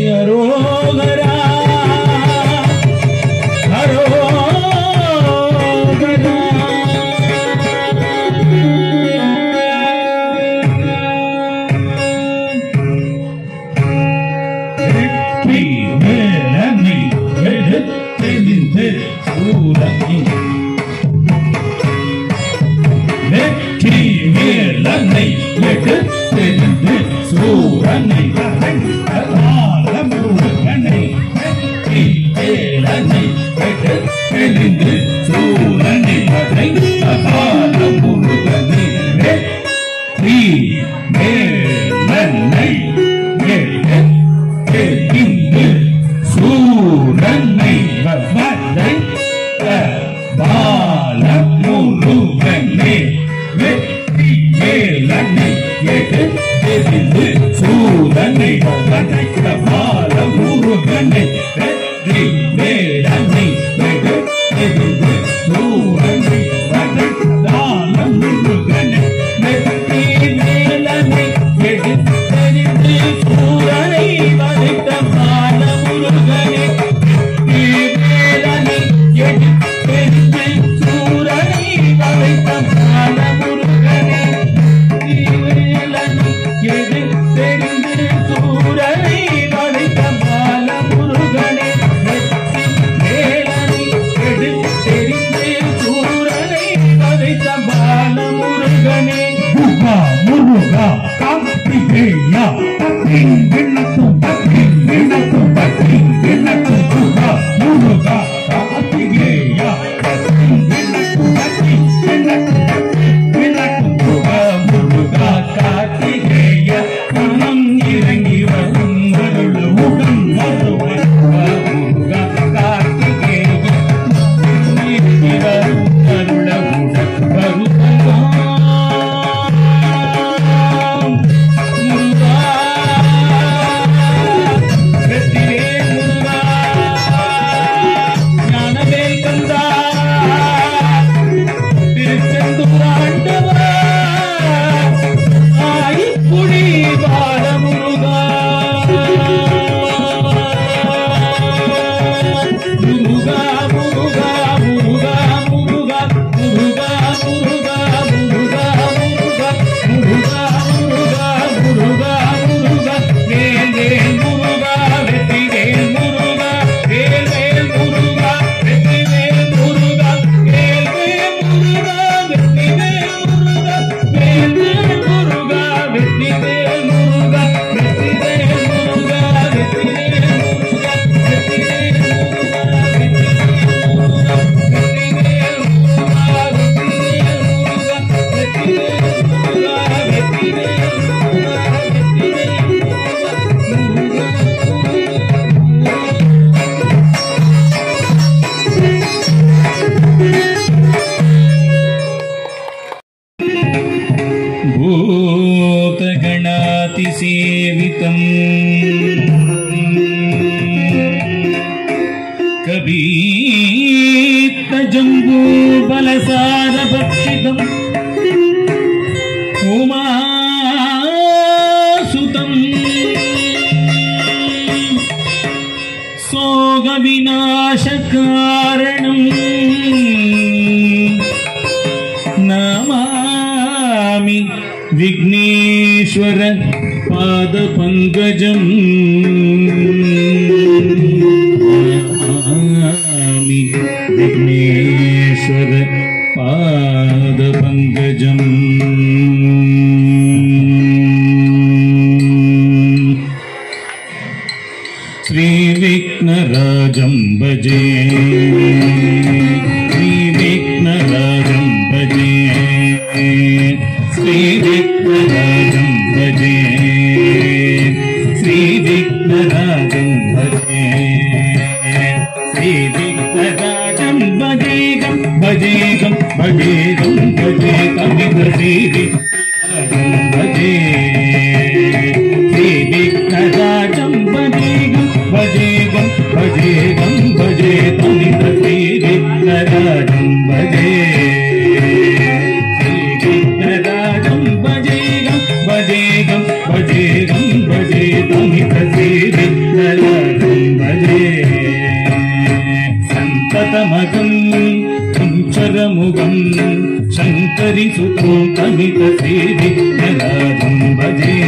அரோகரா வெற்றி வேலனை எடுத்தெறிந்து சூரனை வெற்றி வேலனை எடுத்தெறிந்து சூரனை வரைந்ததாலம் முருகனை வெற்றி வேலனை எடுத்தெறிந்து சூரனை வரைந்ததாலம் முருகனை வெற்றி வேலனை எடுத்தெறிந்து சூரனை வரைந்த பாலமுருகனே வெற்றி வேலனை எடுத்தெறிந்து சூரனை வதைத்த பாலமுருகனை வெற்றி வேலனை எடுத்தெறிந்து சூரனை வதைத்த பாலமுருகனை வெற்றி வேலனை எடுத்தெறிந்து சூரனை வதைத்த பாலமுருகனை வேலனை எடுத்தெறிந்து சூரனை வதைத்த பாலமுருகனை வேலனை எடுத்தெறிந்து சூரனை வதைத்த பாலமுருகனை வேலனை எடுத்தெறிந்து சூரனை வதைத்த பாலமுருகனே முருகா முருகா கார்த்திகேயா பக்தி விண்ணத்தும் பக்தி விண்ணத்தும் பக்தி விண்ணத்தும் முருகா முருகா கார்த்திகேயா பக்தி விண்ணத்தும் பக்தி விண்ணத்தும் பக்தி விண்ணத்தும் முருகா முருகா கார்த்திகேயா மனம் இறங்கி வரும் அருள் உடன் வருவாய் முருகா கார்த்திகேயா இறங்கி வரும் அருள் உடன் வருவாய் முருகா வெற்றிவேல் முருகா ஞானவேல் கந்தா திருச்செந்தூர் ஆண்டவா ஆயிப்புடி பாலமுருகா முருகா முருகா முருகா முருகா முருகா முருகா முருகா முருகா முருகா முருகா முருகா முருகா வேல் வேல் முருகா வெற்றி வேல் முருகா வேல் வேல் முருகா வெற்றி வேல் முருகா வேல் வேல் முருகா வெற்றி வேல் முருகா வேல் வேல் முருகா வெற்றி வேல் முருகா வெற்றி வேல் முருகா வெற்றி வேல் முருகா வெற்றி வேல் முருகா வெற்றி வேல் முருகா வெற்றி வேல் முருகா வெற்றி வேல் முருகா வெற்றி வேல் முருகா வெற்றி வேல் முருகா வெற்றி வேல் முருகா भूतगणातिसेवितम् कबीत्तजम्बूबलसारभक्षितम् उमासुतम् सोगविनाशकारणम् नमामि विघ्नेश्वर पादपङ्कजम् नमामि विघ्नेश्वर पादपङ्कजम् श्रीविघ्नराजं भजे श्रीविघ्नराजं भजे श्रीविघ्नराजं भजे श्रीविघ्नराजं भजे श्रीविघ्नराजं भजेगं भजेगं भजेगं भजेगमिद श्रीविघ्नराजं भजे श्रीविघ्नराजं भजेगं भजेगं भजेगं भजे तमिद श्रीविघ्नराजं சந்ததமகம் குஞ்சரமுகம் சங்கரி சுதம் தமித சேவி நராஜம் பஜே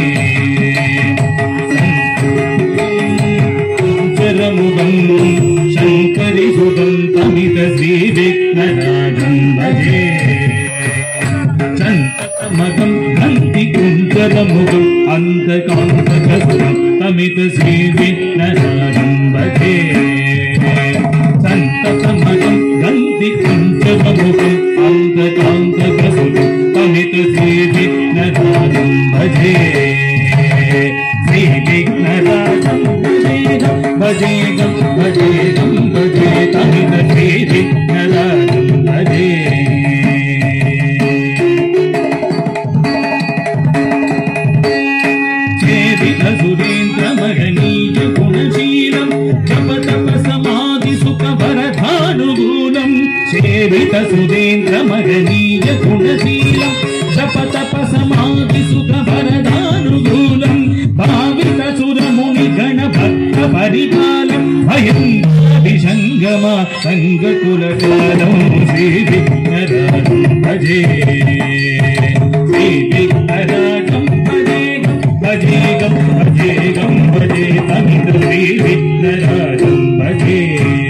குஞ்சரமுகம் சங்கரி சுதம் தமித சேவி நராஜம் பஜே சந்ததமகம் கந்தி குஞ்சரமுகம் அந்த காந்தகசுரம் தமித சேவி நராஜம் பஜே சந்ததமகம் கந்தி குஞ்சரமுகம் அந்த காந்தகசுரம் தமித சேவி நராஜம் பஜே ஸ்ரீ விக்னராஜம் பஜேகம் பஜேகம் பஜே தமித ஸ்ரீ விக்னராஜம் பஜே சேவித சுரேந்திர மகனீய குணசீலம் ஜப தப சமாதி சுக வரதானுகூலம் சேவித சுரேந்திர மகனீய குணசீலம் ஜப தப சமாதி சுக வரதானுகூலம் பாவித சுரமுனி கண பக்த பரிபாலம் பயம் விசங்கமா சங்க குலகாலம் ஸ்ரீ விக்னராஜம் பஜே ஸ்ரீ விக்னராஜம் பஜேகம் பஜேகம் பஜேகம் பஜே தமிழ் ஸ்ரீ விக்னராஜம் பஜே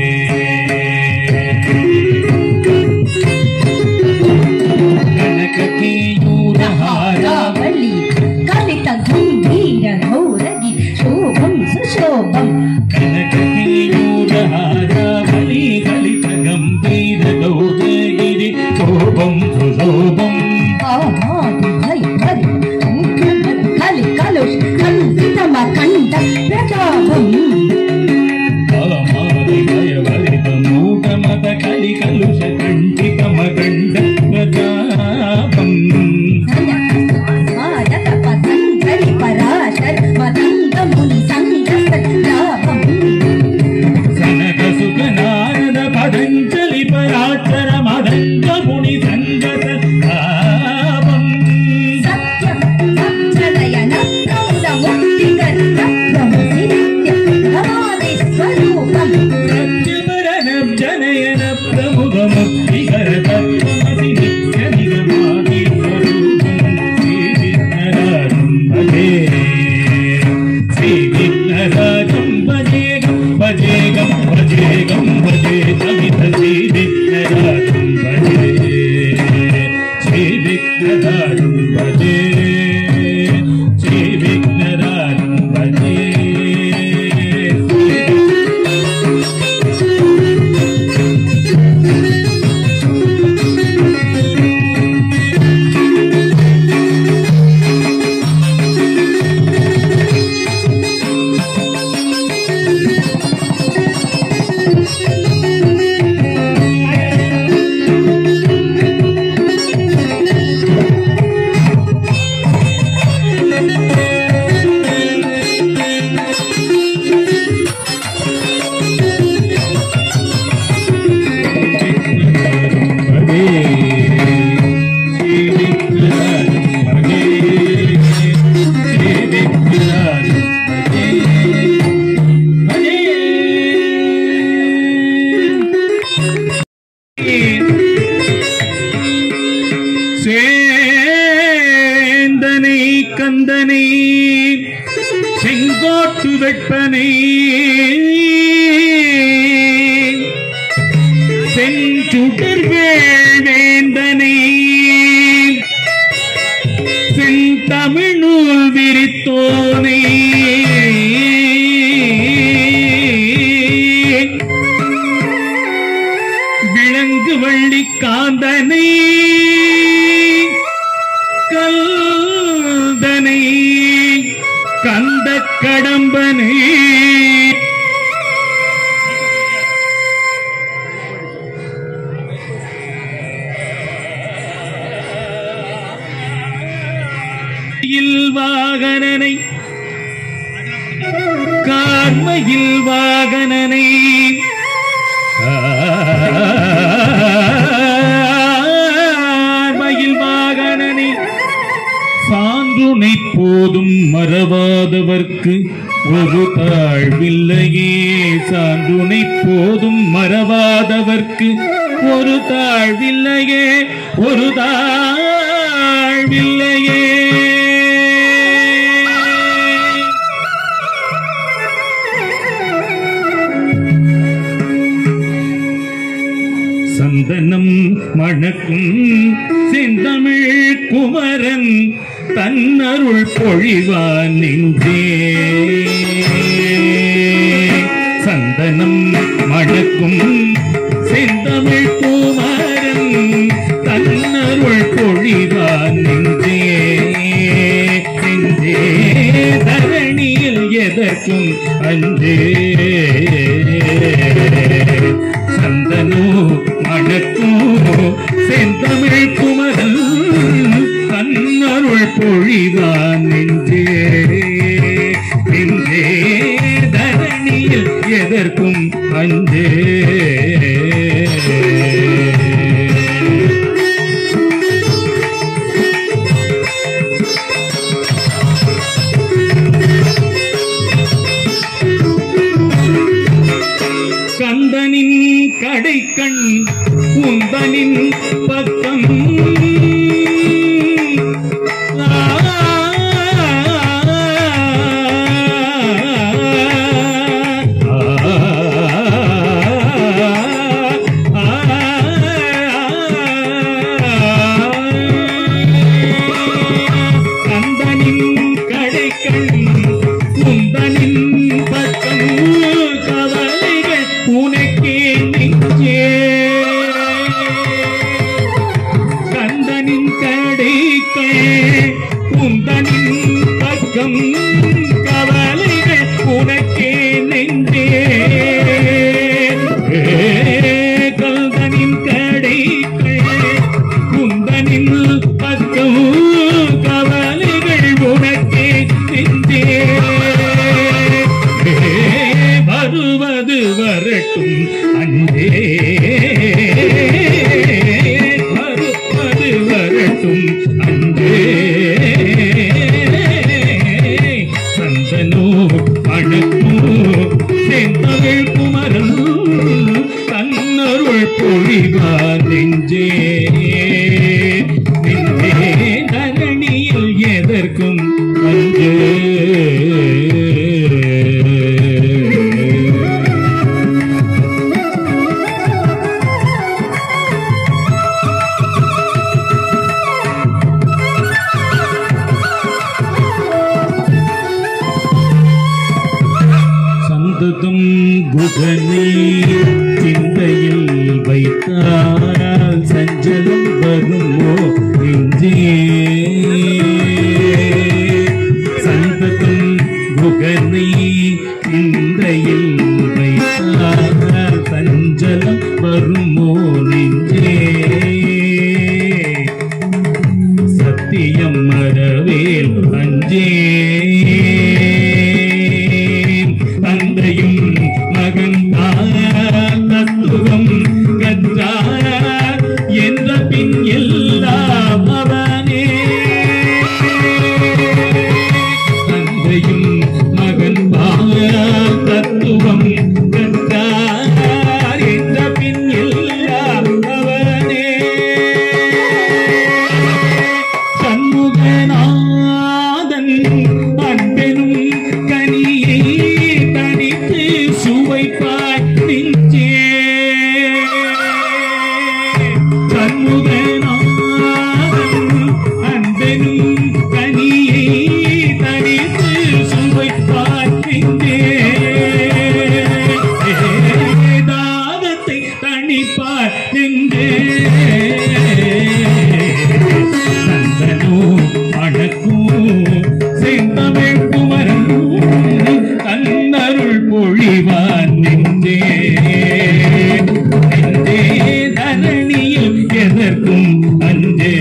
கனககேயூரஹார ராவளி கலித கம்பீர ಗೌರಗಿ ಶೋಭಂ ಸುಶೋಭಂ கனககேயூரஹாராவளி கலித கம்பீர கௌரகிரி சோபம் சுசோபம் ಆಮಾದಿ ಭೈ ಭರಿ ಮುಖ್ಯಮದ ಕಲಿ ಕಲುಷ್ ಕಂದಿತಮ ಕಂದ ಪ್ರತಾಪಂ ಕಾಮಾದಿ ಭಯವರಿತ ಮೂಢಮದ ಕಲಿ ಕಲುಷ ಕಂಠಿಕ ಮಗಂಡ ಪ್ರತಾಪಂ ಮಾದಕ ಪತಂಜಲಿ ಪರಾಶರ್ ಮದಂಗ ಮುನಿ ಸಂಗಸ ಲಾಭಂ ಸನಕ ಸುಖ ನಾರದ ಪದಂಜಲಿ ಪರಾಚರ ಮದಂಗ ಮುನಿ ಸಂಗತ ಲಾಭಂ ಸತ್ಯ ಸತ್ಯದಯನ ಪ್ರೌಢ ಮುಕ್ತಿಗರ್ಭ ಬ್ರಹ್ಮಸಿ ನಿತ್ಯ ಭವಾನಿ ಸ್ವರೂಪಂ ಸತ್ಯಪರನ ಜನಯನ ಪ್ರಮುಖ ಮುಕ್ತಿಕರ ತತ್ವಮಸಿ ನಿತ್ಯ ನಿಗಮಾದಿ ಸ್ವರೂಪಂ ಶ್ರೀ ವಿಘ್ನರಾಜಂ ಭಜೇ ಶ್ರೀ ವಿಘ್ನರಾಜಂ ಭಜೇಗಂ ಭಜೇಗಂ ಭಜೇಗಂ ಭಜೇ ತಮಿತ ಶ್ರೀ ವಿಘ್ನರಾಜಂ ಭಜೇ ಶ್ರೀ ವಿಘ್ನರಾಜಂ ಭಜೇ ಶ್ರೀ ವಿಘ್ನರಾಜಂ ಭಜೇ ಶ್ರೀ சேந்தனை கந்தனை செங்கோட்டு வெப்பனை செஞ்சுடர்கள் வேந்தனை செந்தமிழ்நூல் விரித்தோனை விலங்கு வள்ளி காந்தனை கல்தனை கந்த கடம்பனை வாகனனை கார்மையில் வாகனனை கார்மையில் வாகனனை சான்றுனை போதும் மறவாதவர்க்கு ஒரு தாழ்வில்லையே சான்றுனை போதும் மறவாதவர்க்கு ஒரு தாழ்வில்லையே ஒரு தாழ்வில்லையே சந்தனம் மணக்கும் செந்தமிழ் குமரன் தன்னருள் பொழிவான் நெஞ்சே சந்தனம் மணக்கும் செந்தமிழ் குமரன் தன்னருள் பொழிவான் நெஞ்சே நெஞ்சே தரணியில் எதற்கும் அஞ்சே சந்தனோ மணக்கோ செந்தமிழ் குமரல் தன்னருள் பொழிவான் நெஞ்சே நெஞ்சே தரணியில் எதற்கும் அஞ்சே கந்தனின் கடைக்கண் குந்தனின் பக்கம் கந்தனின் கடைக்கண் குந்தனின் பக்கம் கவலைகள் உனக்கே நெஞ்சே கந்தனின் கடைக்கே குந்தனின் பக்கம் கவலைகள் உனக்கே நெஞ்சே கந்தனின் கடைக்கே குந்தனின் பக்கம் கவலைகள் உனக்கே நெஞ்சே வருவது வரட்டும் அஞ்சே வருவது வரட்டும் அஞ்சே சந்தனோ அணுக்கோ செந்தமிழ் குமரன் தன்னருள் பொழிவார் நெஞ்சே நெஞ்சே தரணியில் எதற்கும் அஞ்சே சந்ததம் குகனை சிந்தையில் வைத்தால் சஞ்சலம் வருமோ நெஞ்சே சந்ததம் குகனை சிந்தையில் வைத்தால் சஞ்சலம் வருமோ நெஞ்சே சத்தியம் மறவேல் அஞ்சே தந்தையும் மகன் தத்துவம் கற்றார் என்ற பின் எல்லாம் அவனே தந்தையும் மகன் தத்துவம் கற்றார் என்ற பின் எல்லாம் அவனே சண்முகநாதன் அன்பெனும் கனியை தனித்து சுவைப்பாய் நெஞ்சே சண்முகநாதன் அன்பெனும் கனியை தனித்து சுவைப்பாய் நெஞ்சே தாகத்தை தணிப்பார் நெஞ்சே சந்தனோ அடக்கோ செந்தமிழ் குமரன் தன்னருள் பொழிவான் நெஞ்சே நெஞ்சே தரணியில் எதற்கும் அஞ்சே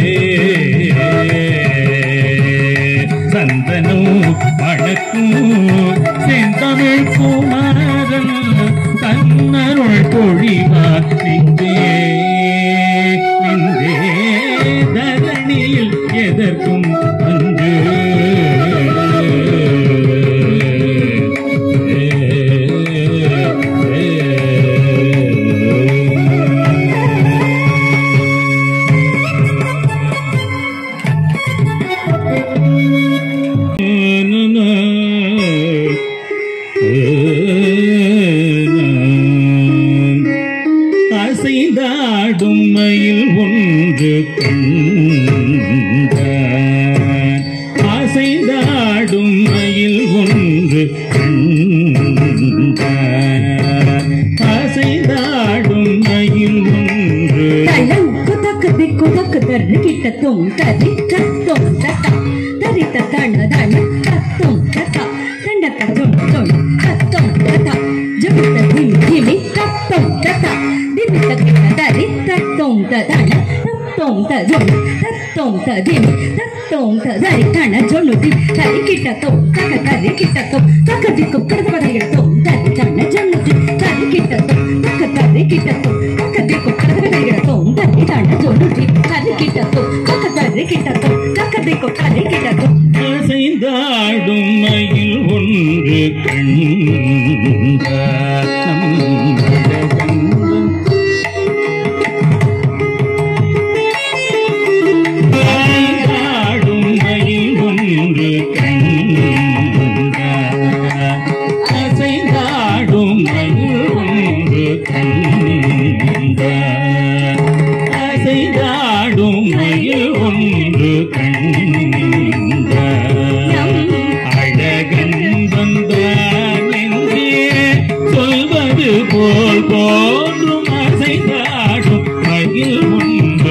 சந்தனோ அடக்கோ செந்தமிழ் குமரன் தன்னருள் பொழிவான் நெஞ்சே நெஞ்சே தரணியில் எதற்கும் அஞ்சு அசைந்தாடும் மயில் ஒன்று கண்டான் அசைந்தாடும் மயில் ஒன்று கண்டான் அசைந்தாடும் மயில் ஒன்று தளம் குதக்கு திக்கு தக்கு தரு கிட்ட தும் தரி தத்தும் தத்தா தரி தத்தண தண தத்தும் தத்தா தண்டக்க தும் தும் தத்தும் தத்தா ஜுமித்த திமி திமி தத்தும் தத்தா திமித்த கிட்ட தரி தத்தும் ததண தத்தும் தஜும் தத்தும் ததிமி தத்தும் ததரி தண ஜொன்னு தி தரி கிட்ட தும் தக்க தரி கிட்ட தும் தக்க திக்கு கடத பதகிட தும் தரி தண ஜொன்னு தி தரி கிட்ட தும் தக்க தரி கிட்ட தும் தக்க திக்கு கடத பதகிட தும் தரி தண ஜொன்னு தி தரி கிட்ட தும் தக்க தரி கிட்ட தும் தக்க திக்கு தரி கிட்ட தும் அசைந்தாடும் மயில் ஒன்று கண்டான் அசைந்தாடும் மயில் ஒன்று கண்டான் அசைந்தாடும் மயில் ஒன்று கண்டான் அசைந்தாடும் மயில் ஒன்று கண்டான் அழகன் வந்தான் என்றே சொல்வது போல் போன்றும் அசைந்தாடும் மயில் ஒன்று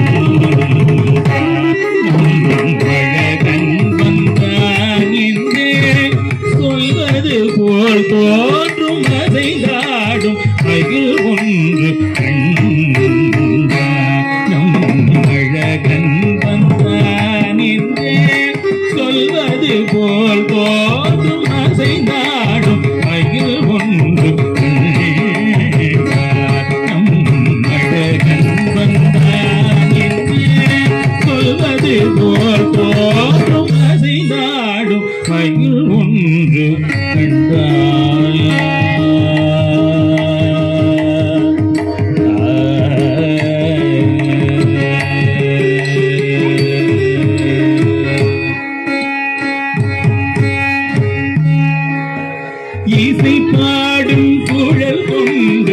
அழகன் வந்தான் என்றே சொல்வது போல் தோன்றும் அசைந்தாடும் மயில் ஒன்று நம் அழகன் வந்தான் என்றே சொல்வது போல் தோன்றும் அசைந்தாடும் மயில் ஒன்று நம் அழகன் வந்தான் என்றே சொல்வது போல் தோன்றும் அசைந்தாடும் மயில் ஒன்று இசை பாடும் குழல் கொண்டு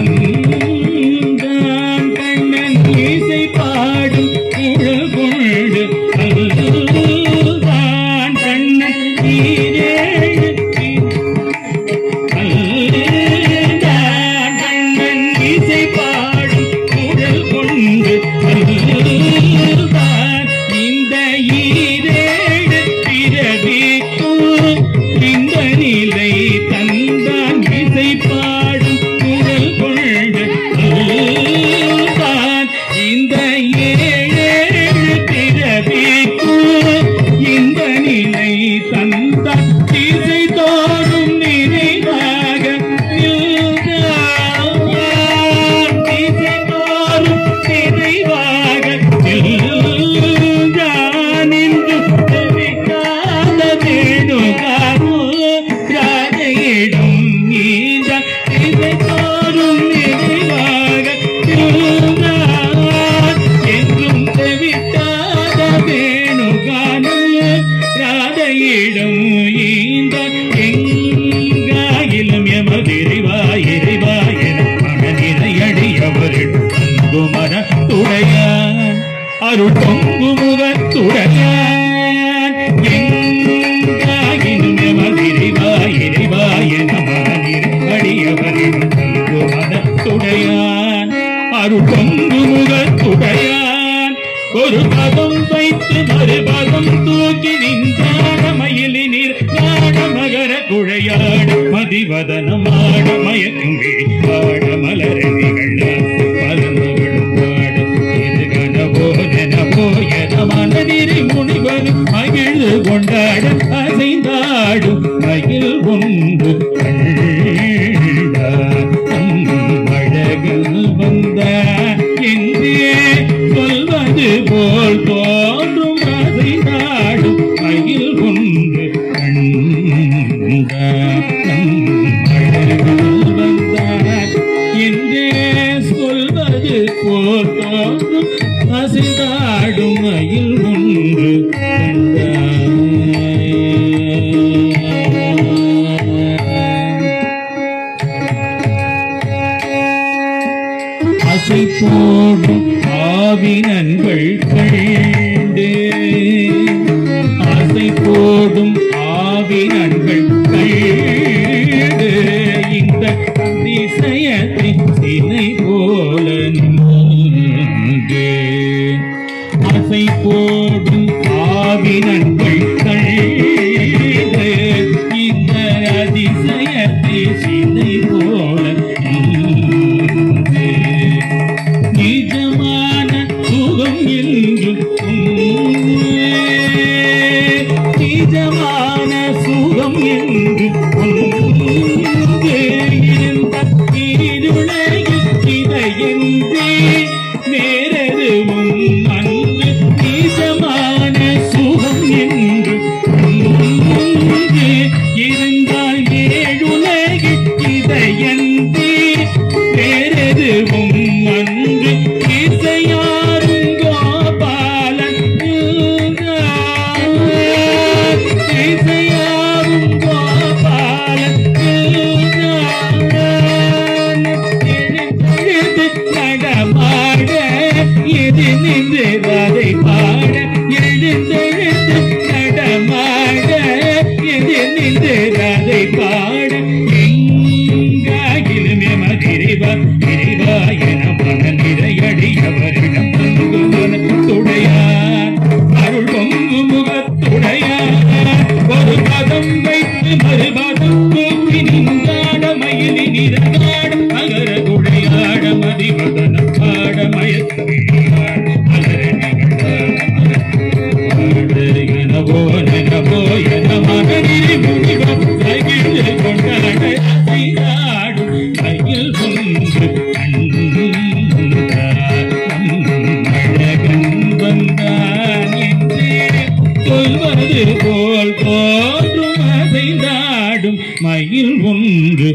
வந்தான் கண்ணன் இசை பாடும் குழல் கொண்டு வந்தான் கண்ணன் ஈரேழு வந்தான் கண்ணன் இசை பாடும் குழல் கொண்டு வந்தான் இந்த ஈரேழு பிறவிக்கும் இந்த நிலை தந்தான் இசை பாடும் குரல் கொண்டு தான் இந்த ஏழேழு பிறவிக்கும் இந்த நிலை தந்தான் இசை தோறும் நிறைவாக நின்றான். இசை தோறும் நிறைவாக நின்றான் என்று தெரிவிக்காத வேணுகாரோ ராஜையிடம் நீந்தான் இசை தோறும் நிறைவாக நின்றான் என்றும் தெவிட்டாத வேணுகானம் ராதையிடம் ஈந்தான் எங்காயிலும் எமதிரிவாய் இறைவாய் மகனினை அடியவரிடம் அன்பு மன துடையான் அருள் பொங்கு முகத்துடையான் எங்காயினும் எமதிரிவாய் இறைவாய் மகனினை அடியவரிடம் அன்பு மன துடையான் அருள் பொங்கு முகத்துடையான் ஒரு பதம் வைத்து மறுபதம் தூக்கி நின்றாட மயிலினில் நாட மகர குழையாட மதிவதனமாட மயக்கும் ஆட மலரணிகள் பலமகளும் பாட இது கனபோதன போயன மனதிரை முனிவரும் மகிழ்ந்து கொண்டாட அசைந்தாடும் மகிழ் ஒன்று கண்டான் அழகல் வந்த என்றே சொல்வது போல் தோன்றும் அசைந்தாடும் மகிழ் ஒன்று கண்டான் ஆசை போடும் ஆவினன்கள் கண்டு ஆசை போடும் ஆவினன்கள் கண்டு இந்த அதிசயத்தை சிலை போல நின்று ஆசை போடும் ஆவினன்கள் கண்டு இந்த அதிசயத்தை சிலை போல நின்று நிஜமான சுகம் என்று நிஜமான சுகம் என்று இதையன்றே வேறெதுவும் அன்று நிஜமான சுகம் என்று இருந்தால் ஏழுலகில் இதையன்றே வேறெதுவும் அன்று இசையாரும் கோபாலன் இசையாரும் கோபாலன் எழுந்து நடமாட எது நின்று அதை பாட எழுந்தெழுந்து நடமாட எது நின்று அதை பாட எங்காகிலுமே மதிரிவா இறைவா என மன நிறையடியவரிடம் பொங்குவன துடையான் அருள் பொங்கு முகத்துடையான் ஒரு பதம் வைத்து மறுபதம் தூக்கி நின்றாட மயிலி நிறகாட அகர குடையாட மதிவதன பாட மயக்கிழியாட அகர நிகழாட எனவோ எனவோ என மகனில் முடிவோ மகிழ்ந்து கொண்டாட அசைந்தாடும் கையில் கொண்டு அழகன் வந்தான் என்றே சொல்வது போல் தோன்றும் அசைந்தாடும் மயில் ஒன்று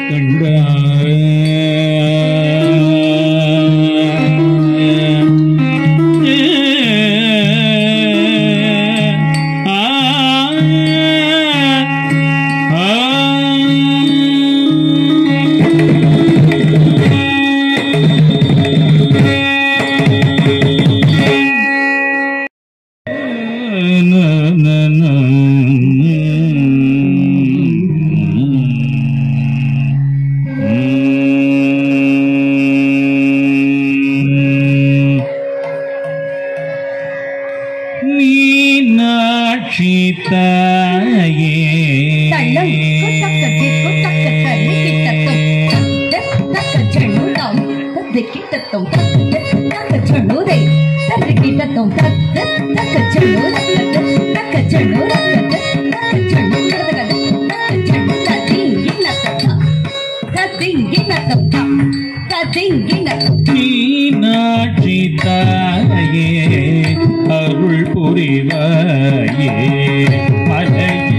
மீனாட்சி தாயே தள்ளம் கொத்தக்க திக்கு தக்க தள்ளி கிட்டத்தும் தக்க தக்க ஜண்ணுதாம் தத்து கிட்டத்தும் தக்க தக்க ஜண்ணுதை தத்து கிட்டத்தும் தக்க தக்க ஜண்ணு தக்க ஜண்ணு தக்க ஜண்ணு தக்க ஜண்ணு தத்திங்கின தத்தா தத்திங்கின தத்தா தத்திங்கின மீனாட்சி தாயே அருள் புரிவாயே மலையே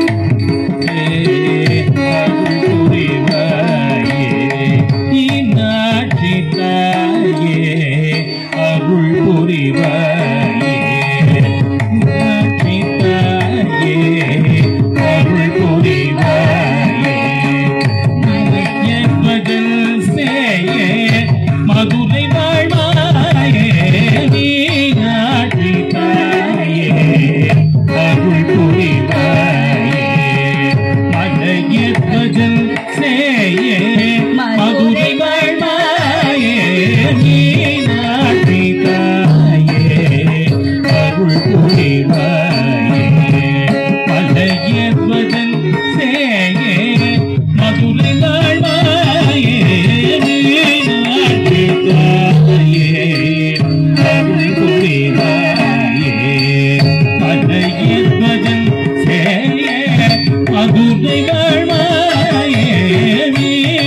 அருள் புரிவாயே மீனாட்சி தாயே அருள் புரிவாயே மீனாட்சி தாயே அருள் புரிவாயே மதுரை வாழ்வாயே மீனாட்சி தாயே அருள் புரிவாயே மலையத்வஜன் சேயே மதுரை வாழ்வாயே மீனாட்சி தாயே அருள் புரிவாயே மலையத்வஜன் சேயே மதுரை வாழ்வாயே மீனாட்சி தாயே அருள் புரிவாயே மலையத்வஜன் சேயே மதுரை வாழ்வாயே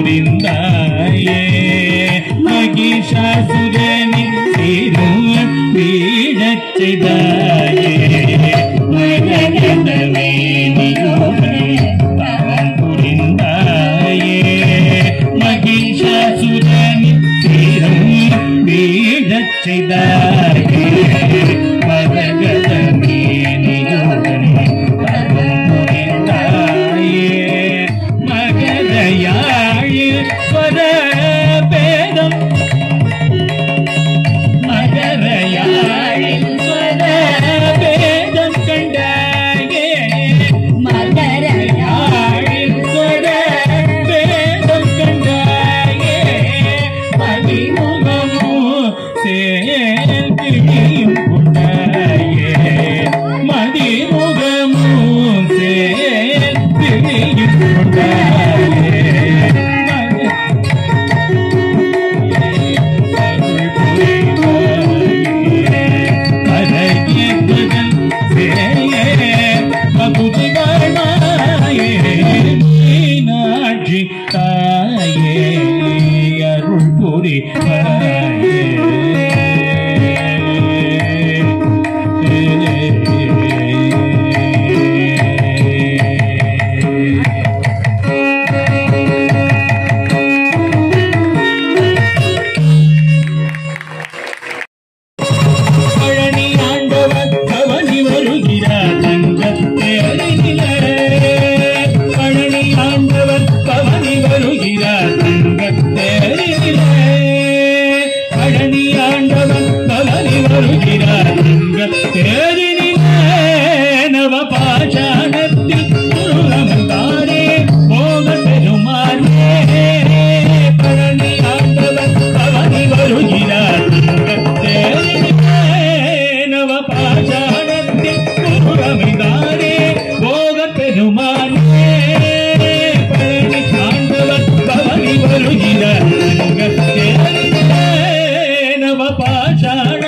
புரிந்தாயே மகிஷாசுரனி தீரும் வீழச் செய்தாயே மகனவே நீயோகே தவம் புரிந்தாயே மகிஷாசுரனி தீரும் வீழச் செய்தாயே மகனவே நீயோகே தவம் புரிந்தாயே மகதையாழி ஸ்வர பேதம் மகரையாழி ஸ்வர பேதம் கண்டாயே மகரையாழி ஸ்வர பேதம் கண்டாயே மதிமுகமோ சேர்த்தியும் கொண்டாயே மதிமுகமோ சேர்த்தியும் கொண்டாயே பழனி ஆண்டவர் பவனி வருகிறார் தங்கத்தேரிலே பழனி ஆண்டவர் பவனி வருகிறார் தங்கத்தேரிலே பழனி ஆண்டவர் பவனி வருகிறார் தங்கத்தேரிலே நவ பாஷாணத்தில் குருவமந்தாரே போக பெருமானே பழனி ஆண்டவர் பவனி வருகிறார் தங்கத்தேரிலே நவ பாஷாணத்தில் குருவமந்தாரே போக பெருமானே பழனி ஆண்டவர் பவனி வருகிறார் தங்கத்தேரிலே நவ பாஷாண